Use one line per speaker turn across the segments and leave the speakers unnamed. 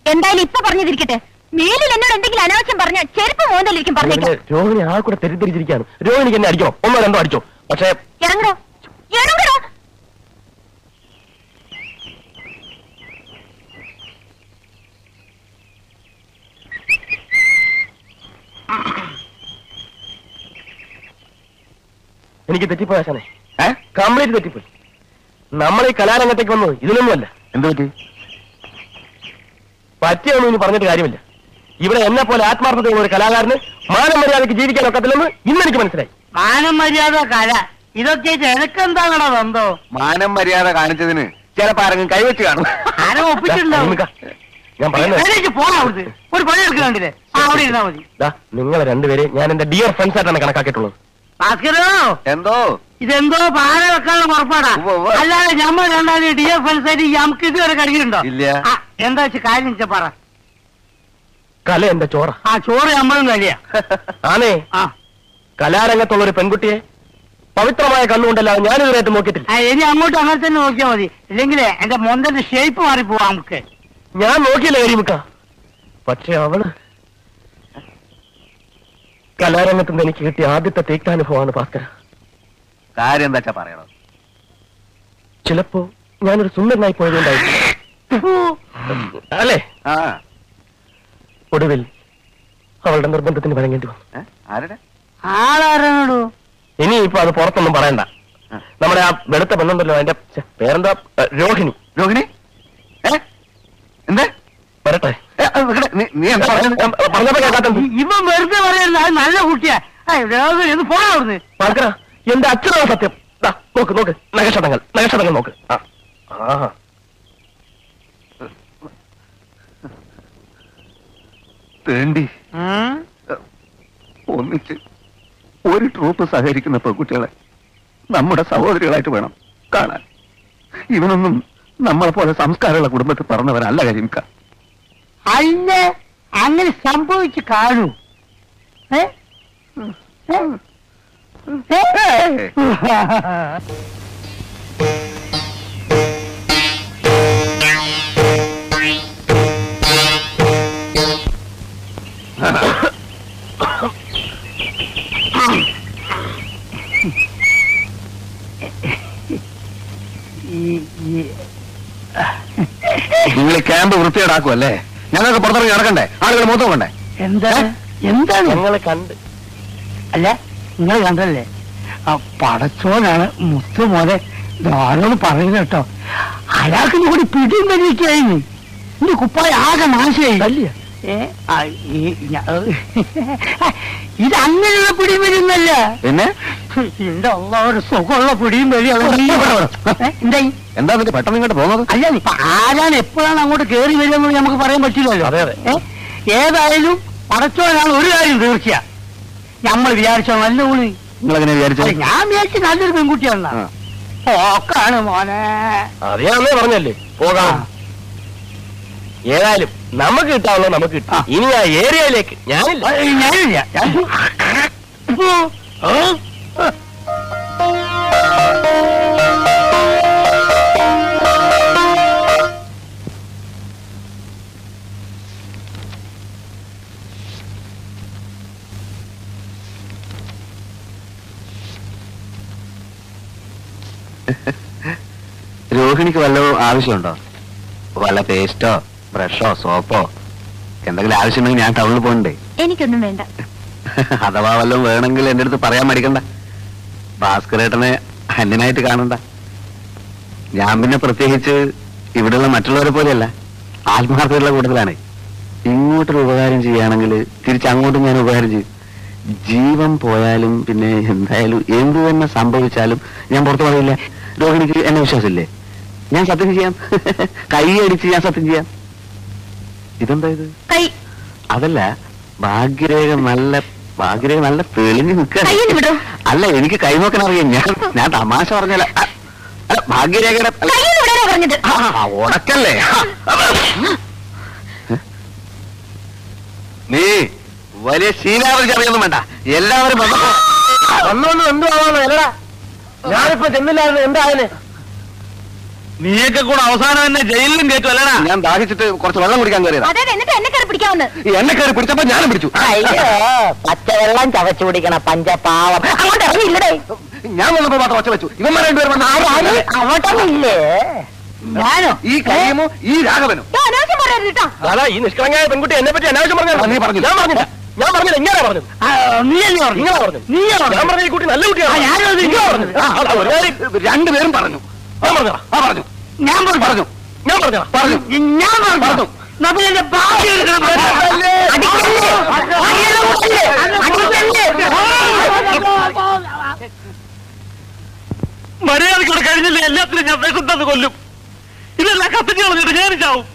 എന്തായാലും ഇപ്പൊ പറഞ്ഞതിരിക്കട്ടെ മേലിൽ എന്നോട് എന്തെങ്കിലും അനാവശ്യം പറഞ്ഞ ചെരുപ്പ് മോന്തലിരിക്കും പറഞ്ഞേക്കാം
രോഹിണി ആ കൂടെ തെറ്റിദ്ധരിച്ചിരിക്കുകയാണ് രോഹിണിക്ക് എന്നെ അടിക്കണം ഒന്നോ രണ്ടോ അടിച്ചോ പക്ഷേ
ഇറങ്ങടോ ഇറങ്ങടോ
എനിക്ക് തെറ്റിപ്പോയ ആശാനെ കംപ്ലീറ്റ് തെറ്റിപ്പോയി നമ്മൾ ഈ കലാരംഗത്തേക്ക് വന്നത് ഇതിനൊന്നുമല്ല
എന്ത് പറ്റി
പറ്റിയൊന്നും ഇനി പറഞ്ഞിട്ട് കാര്യമില്ല ഇവിടെ എന്നെ പോലെ ആത്മാർത്ഥതയുള്ള ഒരു കലാകാരന് മാനം മര്യാദയ്ക്ക് ജീവിക്കാൻ ഒക്കത്തില്ലെന്ന് ഇന്നെനിക്ക് മനസ്സിലായി
മാനം മര്യാദ കല ഇതൊക്കെ എനക്കെന്താണോ ബന്ധോ
മാനം മര്യാദ കാണിച്ചതിന് ചിലപ്പോ ആരെങ്കിലും കൈവച്ച് കാണും
ആരും ഒപ്പിച്ചിട്ടുണ്ടാവും
നിമിക്ക, ഞാൻ പറയുന്നത്
എഴുന്നേറ്റ് പോണം അവിടുന്ന് ഒരു പണി എടുക്കുന്നുണ്ടില്ലേ ആ അവിടെ ഇരുന്നാ മതി
ദാ, നിങ്ങളെ രണ്ടുപേരെ ഞാൻ എന്റെ ഡിയർ ഫ്രണ്ട്സ് ആയിട്ടാണ് കണക്കാക്കിയിട്ടുള്ളത്
ഭാസ്കരോ
എന്തോ
ഇതെന്തോ പാല വെക്കാനുള്ള പുറപ്പാടാ
ഉവ്വ് ഉവ്വ്.
അല്ലാതെ ഞമ്മ രണ്ടാളും ഡി എഫ് ആയിട്ട് നമുക്ക് ഇതുവരെ കഴിഞ്ഞിട്ടുണ്ടോ
ഇല്ല.
ആ, എന്താ വെച്ച് കാര്യം വെച്ചാ പറ
കല എന്റെ ചോറ
ആ ചോറ് നമ്മളും കഴിയാ
ആണേ
ആ
കലാരംഗത്തുള്ള ഒരു പെൺകുട്ടിയെ പവിത്രമായ കണ്ണുകൊണ്ടല്ലാതെ ഞാൻ ഇതുവരെയായിട്ട് നോക്കിയിട്ടില്ല
ആ, ഇനി അങ്ങോട്ട് അങ്ങനെ തന്നെ നോക്കിയാൽ മതി ഇല്ലെങ്കിലേ എന്റെ മൊന്തന്റെ ഷേപ്പ് മാറി പോവാ നമുക്ക്
ഞാൻ നോക്കിയില്ല കരിമുക്ക പക്ഷെ അവള് കലാരംഗത്ത് നിന്ന് എനിക്ക് കിട്ടിയ ആദ്യത്തെ തീക്താനുഭവമാണ് ഭാസ്കര
കാര്യം എന്താ വെച്ചാ പറയണം
ചിലപ്പോ ഞാനൊരു സുന്ദരനായി പോയതുകൊണ്ടായിരിക്കും അല്ലേ
ആ
ഒടുവിൽ അവളുടെ നിർബന്ധത്തിന് വഴങ്ങേണ്ടി വന്നു
ഏ? ആരുടെ
ആളാരാണോ
ഇനി ഇപ്പൊ അത് പുറത്തൊന്നും പറയണ്ട
ആ.
നമ്മുടെ ആ വെളുത്ത പെണ്ണുണ്ടല്ലോ അതിന്റെ ഛെ, പേരെന്താ ഏ, രോഹിണി
രോഹിണി ഏ എന്തേ
വരട്ടെ
ഏ, അത് നിക്കടെ. നീ- നീ എന്താ പറയുന്നത്
പറഞ്ഞപ്പോ കേൾക്കാത്ത
ഇവൻ വെറുതെ പറയുന്നത് അത് നല്ല കുട്ടിയാ എന്ന് പോണ അവിടുന്ന്
ഭാസ്കര എന്റെ അച്ഛനാണ് സത്യം ദാ, നോക്ക് നോക്ക് നഗക്ഷതങ്ങൾ നഗക്ഷതങ്ങൾ നോക്ക് ആ ആഹാ
തേണ്ടി ഒന്നിച്ച് ഒരു ട്രൂപ്പ് സഹകരിക്കുന്ന പെൺകുട്ടികളെ നമ്മുടെ സഹോദരികളായിട്ട് വേണം കാണാൻ ഇവനൊന്നും നമ്മളെ പോലെ സംസ്കാരമുള്ള കുടുംബത്തിൽ പറഞ്ഞവനല്ല കരിമിക്ക
അല്ല അങ്ങനെ സംഭവിച്ചു കാണൂ ഏ? ഏ? ഏ? ഈ- ഈ-
നിങ്ങൾ ക്യാമ്പ് വൃത്തിയേടാക്കുമല്ലേ ഞങ്ങൾക്ക് പുറത്തിറങ്ങി നടക്കണ്ടേ ആളുകൾ മൊത്തം കൊണ്ടേ
എന്താണ് എന്താണ്
ഞങ്ങളെ കണ്ട്
അല്ല നിങ്ങൾ കണ്ടല്ലേ ആ പടച്ചോനാണ് മുത്തു മോനെ ആരോട് പറയുന്നത് കേട്ടോ അയാൾക്ക് കൂടി പിടിയും വലിയൊക്കെയായിരുന്നു എന്റെ കുപ്പായ ആകെ നാശമായി ഏ, ആ, ഈ ഞ- ഇത് അങ്ങനെയുള്ള പിടിയും വരുന്നല്ല
പിന്നെ
എന്റെ അള്ള ഒരു സുഖമുള്ള പിടിയും വലിയ എന്തായി
എന്താ നിന്റെ പെട്ടെന്ന് ഇങ്ങോട്ട് പോകുന്നത്
അല്ല ഇപ്പൊ ആരാണ് എപ്പോഴാണ് അങ്ങോട്ട് കയറി വരുമെന്ന് നമുക്ക് പറയാൻ പറ്റില്ലല്ലോ
അതെ, അതെ.
ഏ? ഏതായാലും പടച്ചോനാണ് ഒരു കാര്യം തീർച്ചയാ നമ്മൾ വിചാരിച്ചോ നല്ല ഊണി
നിങ്ങൾ എങ്ങനെ വിചാരിച്ചത്
അല്ല, ഞാൻ വിചാരിച്ച നല്ലൊരു പെൺകുട്ടിയാണ്
ആ.
ഓക്കാണ് മോനെ
അത് ഞാൻ അന്നേ പറഞ്ഞല്ലേ പോകാം ഏതായാലും നമുക്ക് കിട്ടാവുള്ളത് നമുക്ക് കിട്ടും
ആ.
ഇനി ആ ഏരിയയിലേക്ക് ഞാനില്ല
ഏയ്, ഞാനില്ല ഞാൻ-
രോഹിണിക്ക് വല്ലതും ആവശ്യമുണ്ടോ വല്ല പേസ്റ്റോ ബ്രഷോ സോപ്പോ എന്തെങ്കിലും ആവശ്യമുണ്ടെങ്കിൽ ഞാൻ ടൗണിൽ പോകണ്ടേ
എനിക്കൊന്നും വേണ്ട
അഥവാ വല്ലതും വേണമെങ്കിൽ എന്റെ അടുത്ത് പറയാൻ മടിക്കണ്ട ഭാസ്കരേട്ടനെ അന്യനായിട്ട് കാണണ്ട ഞാൻ പിന്നെ പ്രത്യേകിച്ച് ഇവിടെയുള്ള മറ്റുള്ളവരെ പോലെയല്ല ആത്മാർത്ഥതയുള്ള കൂട്ടത്തിലാണ് ഇങ്ങോട്ടൊരു ഉപകാരം ചെയ്യുകയാണെങ്കിൽ തിരിച്ചങ്ങോട്ടും ഞാൻ ഉപകാരം ചെയ്യും ജീവൻ പോയാലും പിന്നെ എന്തായാലും എന്ത് തന്നെ സംഭവിച്ചാലും ഞാൻ പുറത്തു പറയില്ല രോഹിണിക്ക് എന്നെ വിശ്വാസമില്ലേ ഞാൻ സത്യം ചെയ്യാം കൈ അടിച്ച് ഞാൻ സത്യം ചെയ്യാം ഇതെന്താ ഇത്
കൈ
അതല്ല ഭാഗ്യരേഖ നല്ല ഭാഗ്യരേഖ നല്ല തെളിഞ്ഞു നിൽക്കുക
കയ്യൊന്ന് വിടൂ.
അല്ല എനിക്ക് കൈ നോക്കാൻ അറിയാം ഞാൻ ഞാൻ തമാശ പറഞ്ഞല്ല അ- അല്ല, ഭാഗ്യരേഖയുടെ അല്ല,
കയ്യിൽ വിടാനാ പറഞ്ഞത്
ആ, ഉണക്കല്ലേ നീ വലിയ ശീലാവധി അറിയൊന്നും വേണ്ട എല്ലാവരും വന്നപ്പോ
വന്നോണ്ട് എന്തുവാണോ അല്ലടാ ഞാനിപ്പോ ചെന്നില്ലായിരുന്നു എന്തായാലും നീയൊക്കെ കൂടെ അവസാനം എന്നെ ജയിലിലും കയറ്റും അല്ലടാ
ഞാൻ ദാഹിച്ചിട്ട് കുറച്ച് വെള്ളം കുടിക്കാൻ കയറിയതാ
അതെ എന്നിട്ട് എന്നെ കയറി പിടിക്കാവുന്ന
ഈ എന്നെ കയറി പിടിച്ചപ്പോ ഞാനും പിടിച്ചു
അയ്യോ പച്ചവെള്ളം ചവച്ചു കുടിക്കണ പഞ്ചപാവം അങ്ങോട്ട് ഇറങ്ങിയില്ലടേ
ഞാൻ വന്നപ്പോ മാത്രം ഒച്ച വെച്ചു ഇവന്മാർ രണ്ടുപേരും
ആര് ആര്
വന്ന്
അങ്ങോട്ടൊന്നില്ലേ
ഞാനോ
ഈ കരീമും ഈ രാഘവനും
അനാവശ്യം പറയരുത് കേട്ടോ
അതാ ഈ നിഷ്കളങ്കയായ പെൺകുട്ടി എന്നെ പറ്റി അനാവശ്യം പറഞ്ഞു
ആ, നീ പറഞ്ഞില്ല.
ഞാൻ പറഞ്ഞില്ല ഞാൻ പറഞ്ഞില്ല ഇങ്ങനെ പറഞ്ഞത്
ആ, നീയല്ലേ പറഞ്ഞു
നിങ്ങളാ പറഞ്ഞത്
നീയാ
ഞാൻ
പറഞ്ഞു
പറഞ്ഞ ഈ കുട്ടി നല്ല കുട്ടിയാണ്
ആ, ഞാനും അത്
നിങ്ങളാ പറഞ്ഞത് ആ, അതാ, ഒരു കാര്യം
രണ്ടുപേരും പറഞ്ഞു
ഞാൻ പറഞ്ഞതാ
ആ പറഞ്ഞു
ഞാൻ പറഞ്ഞു
പറഞ്ഞു
ഞാൻ പറഞ്ഞതാ
പറഞ്ഞു
ഞാൻ പറഞ്ഞു
പറഞ്ഞു.
നമ്മൾ എന്റെ ഭാവി എടുക്കണം.
അടിക്കല്ലേ? അടിയല്ലേ മുട്ടല്ലേ? അടിക്കല്ലേ?
മര്യാദയ്ക്ക് ഇവിടെ കഴിഞ്ഞില്ല എല്ലാത്തിനും ഞാൻ വിഷം തന്ന് കൊല്ലും ഇതെല്ലാം കത്തിച്ച് കളഞ്ഞിട്ട് ഞാൻ ചാവും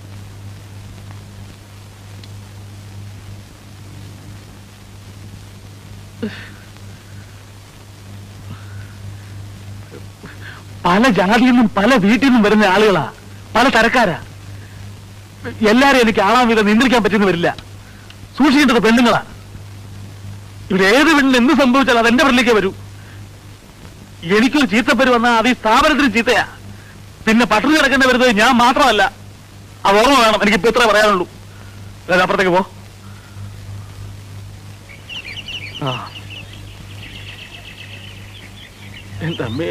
പല ജാതിയിൽ നിന്നും പല വീട്ടിൽ നിന്നും വരുന്ന ആളുകളാ പല തരക്കാരാ എല്ലാരും എനിക്ക് ആളാൻ വിധം നിയന്ത്രിക്കാൻ പറ്റുന്ന വരില്ല സൂക്ഷിക്കേണ്ടത് പെണ്ണുങ്ങളാ ഇവിടെ ഏത് പെണ്ണിന് എന്ത് സംഭവിച്ചാലും അത് എന്റെ പെണ്ണിലേക്ക് വരൂ എനിക്കൊരു ചീത്തപ്പേര് വന്നാൽ അത് ഈ സ്ഥാപനത്തിന് ചീത്തയാ പിന്നെ പട്ടിണി കിടക്കേണ്ടി വരുന്നത് ഞാൻ മാത്രമല്ല അത് ഓർമ്മ വേണം എനിക്കിപ്പോ ഇത്രേ പറയാനുള്ളൂ അതായത് അപ്പുറത്തേക്ക് പോ ആ എന്റെ അമ്മേ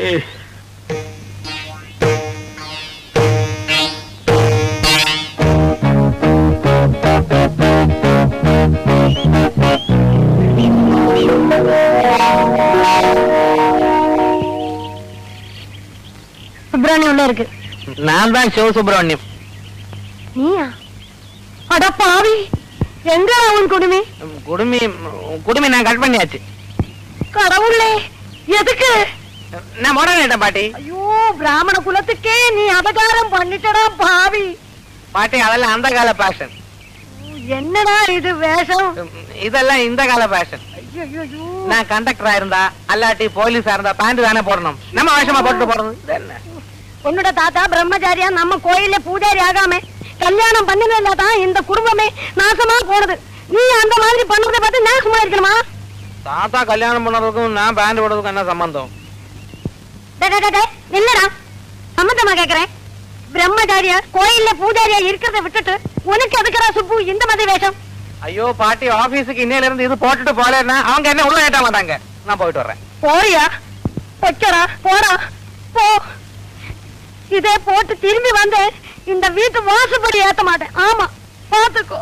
சுப்பிரமணியம் உள்ள இருக்கு
நான் தான் சிவ சுப்பிரமணியம்
நீயா அட பாவி எங்க உன் குடுமி
குடுமி குடுமி நான் கட் பண்ணியாச்சு
கடவுளே எதுக்கு
நான் முடங்கிட்டேன் பாட்டி
ஐயோ பிராமண குலத்துக்கே நீ அபகாரம் பண்ணிட்டடா பாவி
பாட்டி அதெல்லாம் அந்த கால பேஷன்
என்னடா இது வேஷம்
இதெல்லாம் இந்த கால பேஷன்
ஐயோ
நான் கண்டக்டரா இருந்தா அல்லாட்டி போலீஸா இருந்தா பேண்ட் தானே போடணும் நம்ம வேஷமா போட்டு போறது இது என்ன
உன்னோட தாத்தா பிரம்மச்சாரியா நம்ம கோயில்ல பூஜாரி ஆகாம கல்யாணம் பண்ணதுல தான் இந்த குடும்பமே நாசமா போனது நீ அந்த மாதிரி பண்றதை பார்த்து நான் சும்மா இருக்கணுமா
தாத்தா கல்யாணம் பண்ணதுக்கும் நான் பேண்ட் போடுறதுக்கும் என்ன சம்பந்தம்
டே, டே, டே, டே, நில்லுடா சம்மந்தமா கேக்குறேன் பிரம்மச்சாரியா கோயில்ல பூஜாரியா இருக்கிறத விட்டுட்டு உனக்கு எதுக்குடா சுப்பு இந்த மாதிரி வேஷம்
ஐயோ பாட்டி ஆபீஸுக்கு இன்னையில இருந்து இது போட்டுட்டு போலேன்னா அவங்க என்ன உள்ள ஏட்ட மாட்டாங்க நான் போயிட்டு வர்றேன்
போறியா வைக்கடா போடா போ இதே போட்டு திரும்பி வந்து இந்த வீட்டு வாசப்படி ஏத்த மாட்டேன் ஆமா பாத்துக்கோ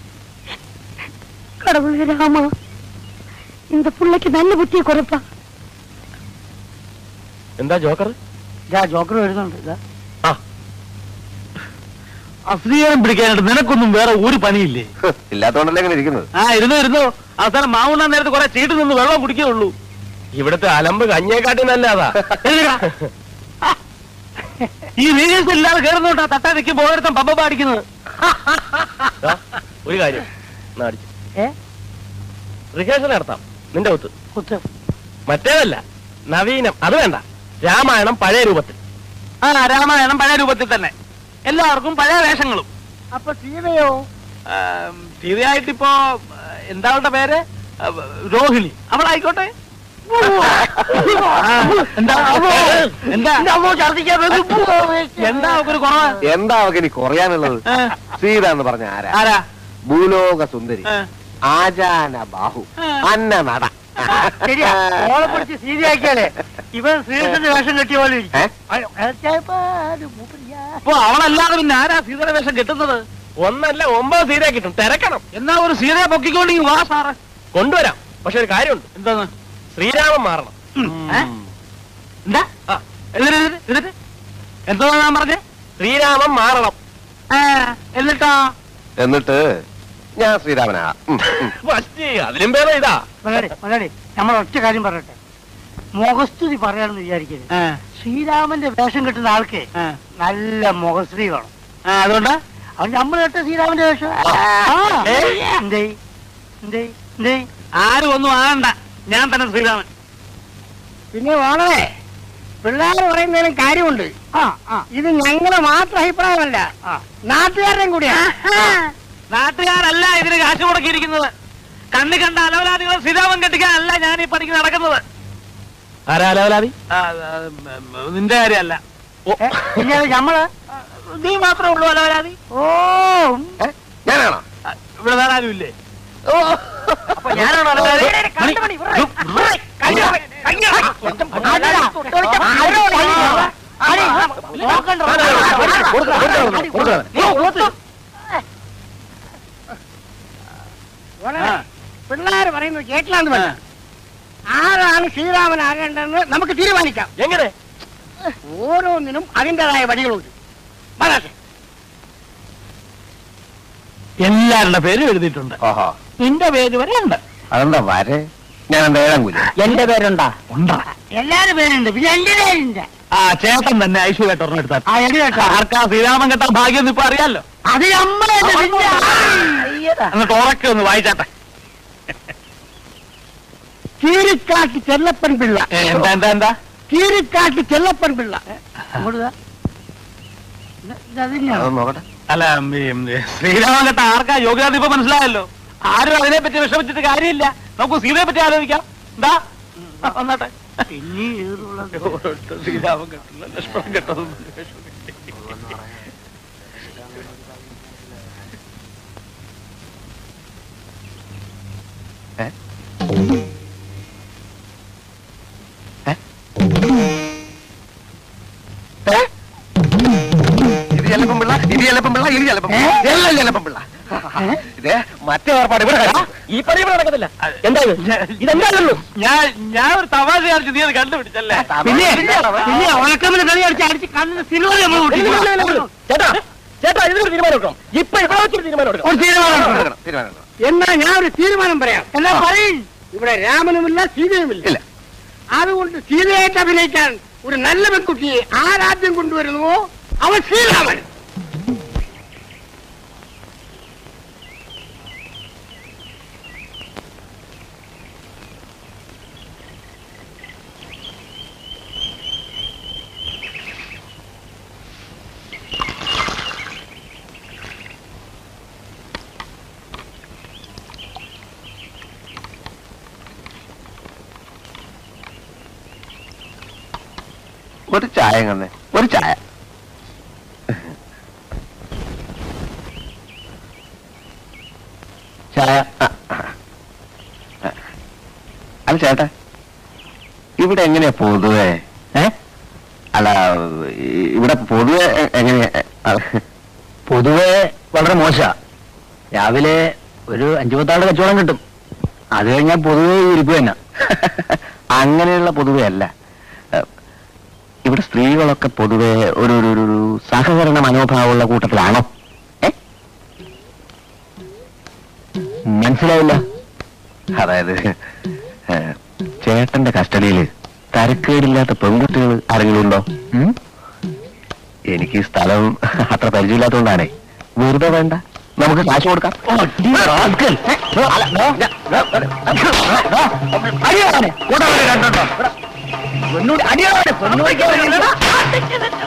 கடவுளே ராமா இந்த புள்ளைக்கு நல்ல புத்தியை கொடுப்பா
എന്താ ജോക്കർ
ഇതാ ജോക്കർ വരുന്നുണ്ട് ഇതാ.
ആ അശ്രീകരം പിടിക്കാനായിട്ട് നിനക്കൊന്നും വേറെ ഒരു പണിയില്ലേ
ഇല്ലാത്തോണ്ടല്ലേ ഇങ്ങനെ ഇരിക്കുന്നത്
ആ ഇരുന്നു ഇരുന്നു അവസാനം മാവുണ്ണാൻ നേരത്ത് കുറെ ചീട്ട് നിന്ന് വെള്ളം കുടിക്കുകയുള്ളൂ ഇവിടുത്തെ അലമ്പ് കഞ്ഞേക്കാട്ടി നല്ലതാ ഈ വീഴ്ച ഇല്ലാതെ കയറുന്നോട്ടാ തട്ടാ നിൽക്കുമ്പോ ഓരോരുത്തൻ പമ്പ പാടിക്കുന്നത് ദാ, ഒരു കാര്യം എന്നാ അടിച്ച്.
ഏ
റിഹേഴ്സൽ നടത്താം നിന്റെ ഒത്ത്
കുത്ത്
മറ്റേതല്ല നവീനം അത് വേണ്ട രാമായണം പഴയ രൂപത്തിൽ ആ രാമായണം പഴയ രൂപത്തിൽ തന്നെ എല്ലാവർക്കും പഴയ വേഷങ്ങളും
അപ്പൊ സീതയോ
തീർച്ചയായിട്ടിപ്പോ എന്താ അവളുടെ പേര് ആ, രോഹിണി അവളായിക്കോട്ടെ ആ, എന്താ എന്താ എന്താ അവക്കൊരു കുറവ്
എന്താ അവക്ക് ഇനി കുറയാനുള്ളത്
ആ,
സീത എന്ന് പറഞ്ഞ ആരാ
ആരാ
ഭൂലോക സുന്ദരി
ആ,
ആചാന ബാഹു
ആ.
അന്ന നട
ശരിയാ ഓളെ പിടിച്ച് സീതയാക്കിയാലേ ഇവൻ ശ്രീകൃഷ്ണന്റെ വേഷം കെട്ടിയ പോലെ ഇരിക്കും.
ഏ?
അയ്യോ, ഏച്ചായപ്പാ, അത് മൂപ്പരിയാ.
അപ്പൊ അവളല്ലാതെ പിന്നെ ആരാ സീതയുടെ വേഷം കിട്ടുന്നത് ഒന്നല്ല ഒമ്പത് സീത കിട്ടും തിരക്കണം എന്നാ ഒരു സീതയെ പൊക്കിക്കൊണ്ടെങ്കിൽ വാ സാറ് കൊണ്ടുവരാം പക്ഷെ ഒരു കാര്യമുണ്ട് എന്താണ് ശ്രീരാമൻ മാറണം
ഏ?
എന്താ ആ, എന്നിട്ട് എന്നിട്ട് എന്നിട്ട് എന്തോ ഞാൻ പറഞ്ഞേ ശ്രീരാമൻ മാറണം എന്നിട്ടാ
എന്നിട്ട് ഞാൻ ശ്രീരാമനാ ഉം, ഉം.
ഫസ്റ്റ് അതിലും ഭേദം ഇതാ
മലയാളി മലയാളി നമ്മൾ ഒറ്റ കാര്യം പറയട്ടെ മുഖസ്തുതി പറയാണെന്ന് വിചാരിക്കരുത്
ആ,
ശ്രീരാമന്റെ വേഷം കിട്ടുന്ന ആൾക്ക്
ആ.
നല്ല മുഖസ്ത്രീ വേണം
ആ, അതുകൊണ്ട്
അവൻ നമ്മൾ കേട്ട ശ്രീരാമന്റെ വേഷം
ആ.
ഏ? എന്തേ എന്തേ എന്തേ
ആരും ഒന്നും ആകണ്ട ഞാൻ തന്നെ ശ്രീരാമൻ
പിന്നെ വളരെ പിള്ളേർ പറയുന്നതിനും കാര്യമുണ്ട്
ആ ആ
ഇത് ഞങ്ങളുടെ മാത്രം അഭിപ്രായമല്ല നാട്ടുകാരുടെയും കൂടിയാണ്
നാട്ടുകാരല്ല ഇതിന് കാശ് മുടക്കിയിരിക്കുന്നത് കണ്ണി കണ്ട അലവലാദികളെ ശ്രീരാമൻ കെട്ടിക്കാനല്ല ഞാൻ ഈ പണിക്ക് നടക്കുന്നത് ആരാ അലവലാതി നിന്റെ കാര്യമല്ല ഓ,
പിന്നെ നമ്മള്
നീ മാത്രമേ ഉള്ളൂ അലവരാതി
ഓ
ഞാനാണോ
ഇവിടെ വേറെ ആരും ഇല്ലേ
അപ്പൊ ഞാനാണോ അലവലാതി?
മണി,
അതല്ല. ആരോ വഴിയില്ല. അടി, നോക്കണ്ട.
ആ.
പിള്ളേര് പറയുന്നത് കേട്ടില്ലാന്ന് പറഞ്ഞു ആരാണ് ശ്രീരാമനാകേണ്ടതെന്ന് നമുക്ക് തീരുമാനിക്കാം
എങ്ങനെ
ഓരോന്നിനും അതിൻ്റെതായ വഴികളുണ്ട് വരാട്ടെ
എല്ലാവരുടെ പേരും എഴുതിയിട്ടുണ്ട്
ഓഹോ
നിന്റെ പേര് വരെ ഉണ്ട്
അതെന്താ വരെ ഞാൻ എന്താ ഏഴാം കൂലി
എന്റെ പേരുണ്ടാ
ഉണ്ടാ
എല്ലാരും പേരുണ്ട് പിന്നെ എന്റെ പേരുണ്ട്
ആ ചേട്ടൻ തന്നെ ഐശ്വര്യായിട്ട് ഒരെണ്ണം എടുത്താൽ
ആ എടി കേട്ടോ
ആർക്കാ ശ്രീരാമൻ കെട്ടാൻ ഭാഗ്യം എന്ന് ഇപ്പൊ അറിയാലോ
അത് നമ്മളെ
എന്നിട്ട് ഉറക്കെ ഒന്ന് വായിച്ചാട്ടെ
കീരിക്കാട്ട് ചെല്ലപ്പൻ പിള്ള
ഏ, എന്താ എന്താ എന്താ
കീരിക്കാട്ട് ചെല്ലപ്പൻ പിള്ള ഇങ്ങോട്ട് വാ. ഇത് ഇതതിന്നെയാണോ?
അതൊന്ന് നോക്കട്ടെ
അല്ല ഉം, ഈ, ശ്രീരാമൻ കെട്ട ആർക്കാ യോഗ്യത ഇപ്പൊ മനസ്സിലായല്ലോ ആരും അതിനെ പറ്റി വിഷമിച്ചിട്ട് കാര്യമില്ല നമുക്ക് സീതയെ പറ്റി ആലോചിക്കാം എന്താ ആ, വന്നാട്ടെ
പിന്നെ ഇതിലുള്ളത്.
ശ്രീരാമൻ കെട്ടില്ല ലക്ഷ്മണൻ കെട്ടതൊന്നും
ഏ? ഏ? ഏ? ഇത് ചെല്ലപ്പം പിള്ള ഇത് ചെല്ലപ്പം പിള്ള ഇത് ചെല്ലപ്പം പിള്ള. എല്ലാം ചെല്ലപ്പം പിള്ള ഇത് മറ്റേ ഏർപ്പാട് ഇവിടെ കഴിഞ്ഞു.
ഈ പണി ഇവിടെ നടക്കത്തില്ല എന്താ ഇത്? ഇതെന്താണല്ലോ
ഞാൻ ഞാൻ ഒരു തമാശ കാണിച്ചു നീ അത് കണ്ടുപിടിച്ചല്ലേ
പിന്നെ പിന്നെ ഉണക്കമിന് കളി അടിച്ച് അടിച്ച് കണ്ണിന് സിൽവർ നമ്മൾ കൂട്ടി.
ചേട്ടാ ചേട്ടാ ഇതിനൊരു തീരുമാനം എടുക്കണം ഇപ്പൊ ഇവിടെ വെച്ചൊരു തീരുമാനം എടുക്കണം
ഒരു തീരുമാനം എടുക്കണം.
തീരുമാനം, തീരുമാനം എടുക്കണം.
എന്നാ ഞാൻ ഒരു തീരുമാനം പറയാം എന്നാ പറയും ഇവിടെ രാമനുമില്ല സീതയുമില്ല
ഇല്ല
അതുകൊണ്ട് സീതയായിട്ട് അഭിനയിക്കാൻ ഒരു നല്ല പെൺകുട്ടിയെ ആരാദ്യം കൊണ്ടുവരുന്നുവോ അവൻ ശ്രീരാമൻ
ഒരു ചായ കണ്ണേ ഒരു ചായ ചായ ആ, ആ. അല്ല ചേട്ടാ ഇവിടെ എങ്ങനെയാ പൊതുവെ ഏ അല്ല ഈ- ഇവിടെ പൊതുവെ എ- എങ്ങനെയാ ആ,
പൊതുവെ വളരെ മോശ രാവിലെ ഒരു അഞ്ചു പത്താളുടെ കച്ചവടം കിട്ടും അത് കഴിഞ്ഞാൽ പൊതുവെ ഇരിപ്പ് തന്നെ
അങ്ങനെയുള്ള പൊതുവെ അല്ല ഏ, ഇവിടെ സ്ത്രീകളൊക്കെ പൊതുവെ ഒരു ഒരു ഒരു- ഒരു സഹകരണ മനോഭാവമുള്ള കൂട്ടത്തിലാണോ ഏ
മനസ്സിലായില്ല
അതായത് ഏ, ചേട്ടന്റെ കസ്റ്റഡിയിൽ തരക്കേടില്ലാത്ത പെൺകുട്ടികൾ ആരെങ്കിലും ഉണ്ടോ
ഉം?
എനിക്ക് ഈ സ്ഥലം അത്ര പരിചയമില്ലാത്തതുകൊണ്ടാണേ വെറുതെ വേണ്ട നമുക്ക് കാശ് കൊടുക്കാം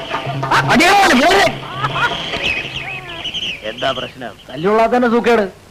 എന്താ പ്രശ്നം തല്ലുള്ള തന്നെ സൂക്കേട്